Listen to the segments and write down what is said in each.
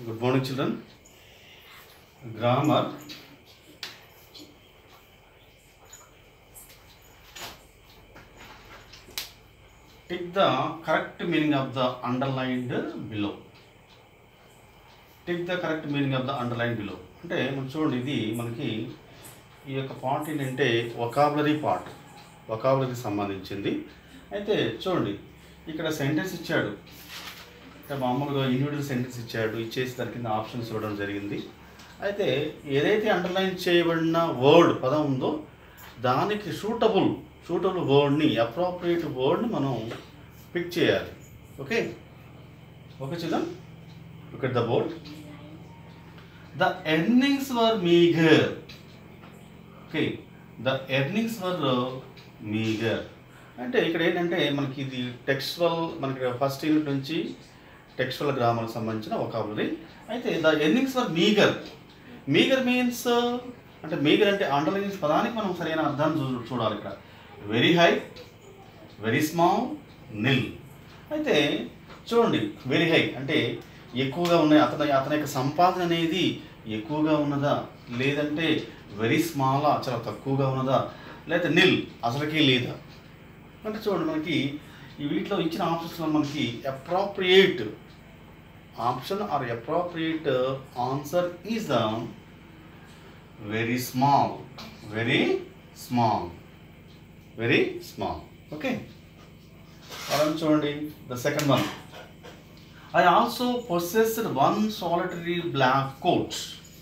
Good morning, children. Grammar. Take the correct meaning of the underlined below. Take the correct meaning of the underlined below. అంటే మనం చూడండి ఇది మనకి ఈ యొక్క పార్ట్ ఏంటంటే వొకాబులరీ పార్ట్ వొకాబులరీకి సంబంధించింది అయితే చూడండి ఇక్కడ సెంటెన్స్ ఇచ్చాడు అంటే మామూలుగా ఇండివిజువల్ సెంటెన్స్ ఇచ్చాడు ఇచ్చేసి దాని కింద ఆప్షన్స్ ఇవ్వడం జరిగింది అయితే ఏదైతే అండర్లైన్ చేయబడిన వర్డ్ పదం ఉందో దానికి సూటబుల్ సూటబుల్ వర్డ్ని అప్రోప్రియేట్ వర్డ్ని మనం పిక్ చేయాలి okay okay children look at the board the earnings were meagre okay the earnings were meagre అంటే ఇక్కడ ఏంటంటే మనకి ఇది టెక్స్చువల్ మనకి ఫస్ట్ యూనిట్ నుంచి టెక్స్చువల్ గ్రామర్కి సంబంధించిన వొకాబులరీ అయితే the earnings were meagre meagre means అంటే మీగర్ అంటే అండర్లైన్స్ పదానికి మనం సరైన అర్థాన్ని చూ చూడాలి ఇక్కడ very high very small nil అయితే చూడండి వెరీ హై అంటే ఎక్కువగా ఉన్నాయి అతని అతని యొక్క సంపాదన అనేది ఎక్కువగా ఉన్నదా లేదంటే వెరీ స్మాలా చాలా తక్కువగా ఉన్నదా లేదా నిల్ అసలుకి లేదా అంటే చూడండి మనకి ఈ వీటిలో ఇచ్చిన ఆప్షన్స్లో మనకి appropriate option or appropriate answer is the very small very small very small okay అలా చూడండి the second one I also possessed one solitary black coat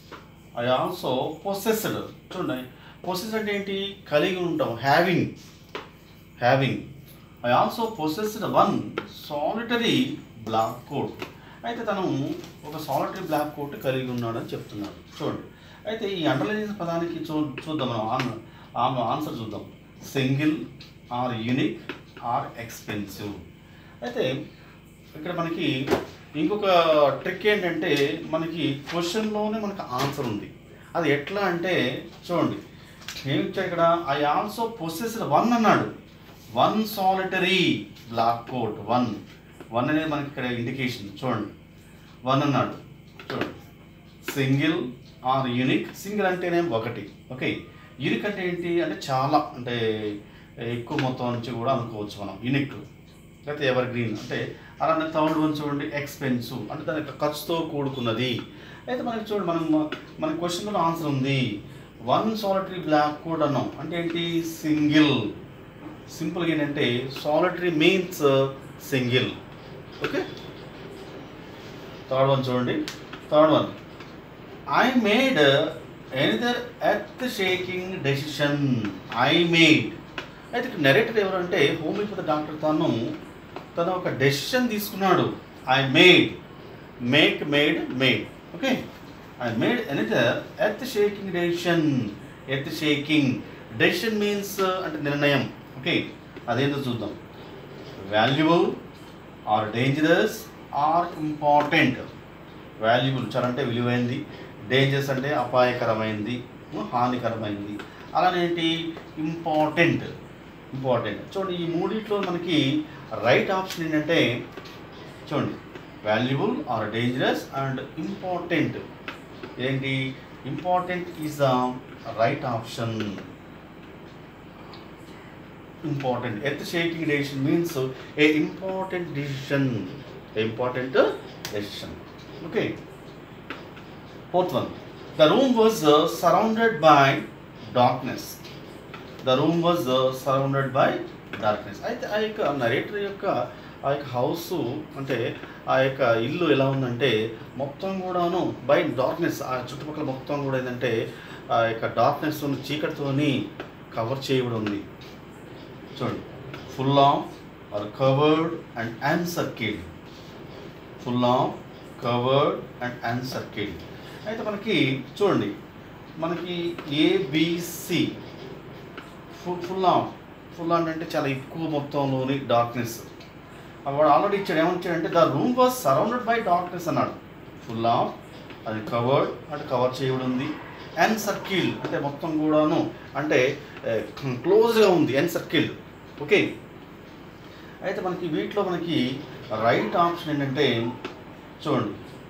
I also possessed చూడండి పొసెస్ అంటే ఏంటి కలిగి ఉంటాం having having I also possessed one solitary black coat అయితే తను ఒక సాలిటరీ బ్లాక్ కోట్ కలిగి ఉన్నాడని చెప్తున్నాడు చూడండి అయితే ఈ అండర్లైన్ పదానికి చూ చూద్దాం మనం ఆన్ ఆన్ ఆన్సర్ చూద్దాం single or unique or expensive అయితే ఇక్కడ మనకి ఇంకొక ట్రిక్ ఏంటంటే మనకి క్వశ్చన్లోనే మనకి ఆన్సర్ ఉంది అది ఎట్లా అంటే చూడండి ఏమి ఇచ్చాడు ఇక్కడ ఐ ఆల్సో పొసెస్డ్ వన్ అన్నాడు one solitary black coat one one అనేది మనకి ఇక్కడ ఇండికేషన్ చూడండి వన్ అన్నాడు చూడండి సింగిల్ ఆర్ యూనిక్ సింగిల్ అంటేనే ఒకటి ఓకే యూనిక్ అంటే ఏంటి అంటే చాలా అంటే ఎక్కువ మొత్తం నుంచి కూడా అనుకోవచ్చు మనం యూనిక్ లేకపోతే ఎవర్ గ్రీన్ అంటే అలానే థర్డ్ వన్ చూడండి ఎక్స్పెన్సివ్ అంటే దాని యొక్క ఖర్చుతో కూడుకున్నది అయితే మనకి చూడండి మనం మన క్వశ్చన్లో ఆన్సర్ ఉంది వన్ సాలిటరీ బ్లాక్ కోడ్ అన్నాం అంటే ఏంటి సింగిల్ సింపుల్గా ఏంటంటే solitary means single okay third one చూడండి third one I made another earth shaking decision I made అయితే నెరేటర్ ఎవరంటే హోమియోపతి డాక్టర్ తను తను ఒక డెసిషన్ తీసుకున్నాడు I made make made made okay I made another earth shaking decision earth shaking decision means అంటే నిర్ణయం okay అదేంటో చూద్దాం valuable or dangerous or important valuable చాలా అంటే విలువైంది డేంజరస్ అంటే అపాయకరమైంది హానికరమైంది అలానేంటి ఇంపార్టెంట్ ఇంపార్టెంట్ చూడండి ఈ మూడిట్లో మనకి రైట్ ఆప్షన్ ఏంటంటే చూడండి valuable or dangerous and important ఏంటి important is the right option important earth shaking decision means a important decision important decision okay fourth one the room was surrounded by darkness the room was surrounded by darkness అయితే ఆ యొక్క narrator యొక్క ఆ యొక్క house అంటే ఆ యొక్క ఇల్లు ఎలా ఉందంటే మొత్తం కూడాను బై డార్క్నెస్ ఆ చుట్టుపక్కల మొత్తం కూడా ఏంటంటే ఆ యొక్క డార్క్నెస్ చీకటితోని కవర్ చేయబడి ఉంది చూడండి full of or covered and uncircled full of covered and uncircled అయితే మనకి చూడండి మనకి A B C full full of full of అంటే చాలా ఎక్కువ మొత్తంలోని డార్క్నెస్ వాడు ఆల్రెడీ ఇచ్చాడు ఏమనిచ్చాడంటే the room was surrounded by darkness అన్నాడు ఫుల్ ఆఫ్ అది కవర్డ్ అంటే కవర్ చేయబడి ఉంది ఎన్ సర్కిల్ అంటే మొత్తం కూడాను అంటే క్లోజ్గా ఉంది ఎన్ సర్కిల్ ఓకే అయితే మనకి వీటిలో మనకి రైట్ ఆప్షన్ ఏంటంటే చూడండి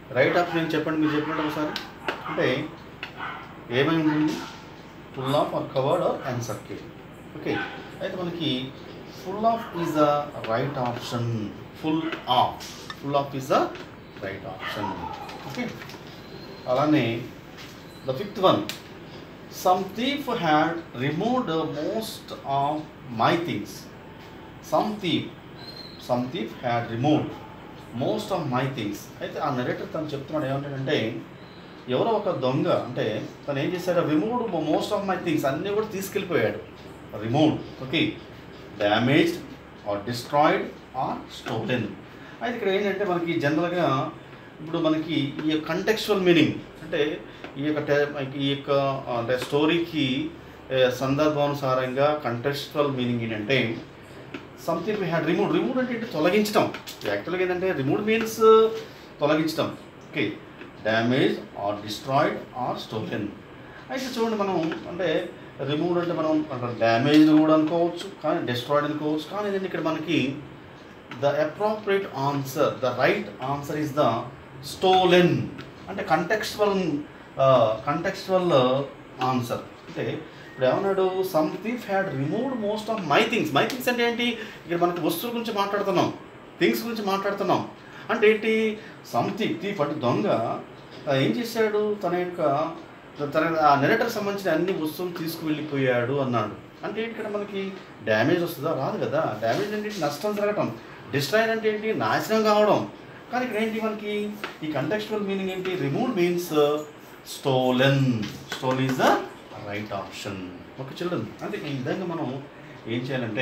రైట్ ఆప్షన్ చెప్పండి మీరు చెప్పినట్టు ఒకసారి అంటే ఏమై ఉంటుంది full of or covered or uncircle okay అయితే మనకి full of is the right option full of full of is the right option okay అలానే the fifth one some thief had removed most of my things some thief some thief had removed most of my things అయితే ఆ narrator తను చెప్తున్నాడు ఏమంటాడంటే ఎవరో ఒక దొంగ అంటే తను ఏం చేశాడు removed most of my things అన్నీ కూడా తీసుకెళ్ళిపోయాడు removed okay damaged or destroyed or stolen అయితే ఇక్కడ ఏంటంటే మనకి జనరల్గా ఇప్పుడు మనకి ఈ కంటెక్చువల్ మీనింగ్ అంటే ఈ యొక్క టే- ఈ యొక్క అంటే స్టోరీకి ఏ, సందర్భానుసారంగా కంటెక్చువల్ మీనింగ్ ఏంటంటే something we had remove remove అంటే ఏంటి? తొలగించడం యాక్చువల్గా ఏంటంటే రిమూవ్ మీన్స్ తొలగించడం okay damage or destroyed or stolen అయితే చూడండి మనం అంటే రిమూవ్ అంటే మనం డ్యామేజ్ కూడా అనుకోవచ్చు కానీ డిస్ట్రాయిడ్ అనుకోవచ్చు కానీ ఏంటంటే ఇక్కడ మనకి the appropriate answer the right answer is the stolen అంటే కంటెక్స్చువల్ కంటెక్స్చువల్ ఆన్సర్ అంటే ఇప్పుడు ఏమన్నాడు some thief had removed most of my things my things అంటే ఏంటి ఇక్కడ మనకి వస్తువుల గురించి మాట్లాడుతున్నాం థింగ్స్ గురించి మాట్లాడుతున్నాం అంటే ఏంటి సంథింగ్ థీఫ్ అంటే దొంగ ఆ, ఏం చేశాడు తన యొక్క తన ఆ నెరేటర్ సంబంధించిన అన్ని వస్తువులు తీసుకువెళ్ళిపోయాడు అన్నాడు అంటే ఏంటి ఇక్కడ మనకి డ్యామేజ్ వస్తుందా రాదు కదా డ్యామేజ్ అంటే ఏంటి? నష్టం జరగటం డిస్ట్రాయర్ అంటే ఏంటి నాశనం కావడం కానీ ఇక్కడ ఏంటి మనకి ఈ కంటెక్చువల్ మీనింగ్ ఏంటి remove means stolen stole is the right option okay children అంటే ఈ విధంగా మనం ఏం చేయాలంటే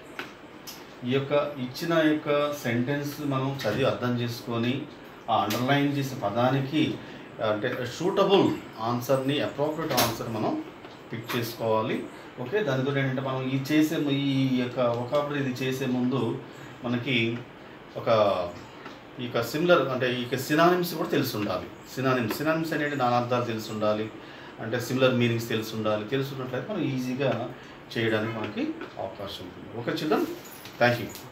ఈ యొక్క ఇచ్చిన యొక్క సెంటెన్స్ మనం చదివి అర్థం చేసుకొని ఆ అండర్లైన్ చేసే పదానికి అంటే షూటబుల్ ఆన్సర్ని అప్రోప్రియట్ ఆన్సర్ మనం పిక్ చేసుకోవాలి ఓకే దాని గురించి ఏంటంటే మనం ఈ చేసే ము- ఈ యొక్క ఒకాబులరీ ఇది చేసే ముందు మనకి ఒక ఈ యొక్క సిమిలర్ అంటే ఈ యొక్క సినానిమ్స్ కూడా తెలిసి ఉండాలి సినానిమ్స్ సినానిమ్స్ అనేది నానా అర్థాలు తెలిసి ఉండాలి అంటే సిమిలర్ మీనింగ్స్ తెలిసి ఉండాలి తెలుసున్నట్లయితే మనం ఈజీగా చేయడానికి మనకి అవకాశం ఉంటుంది ఓకే చిల్డ్రన్ థ్యాంక్ యూ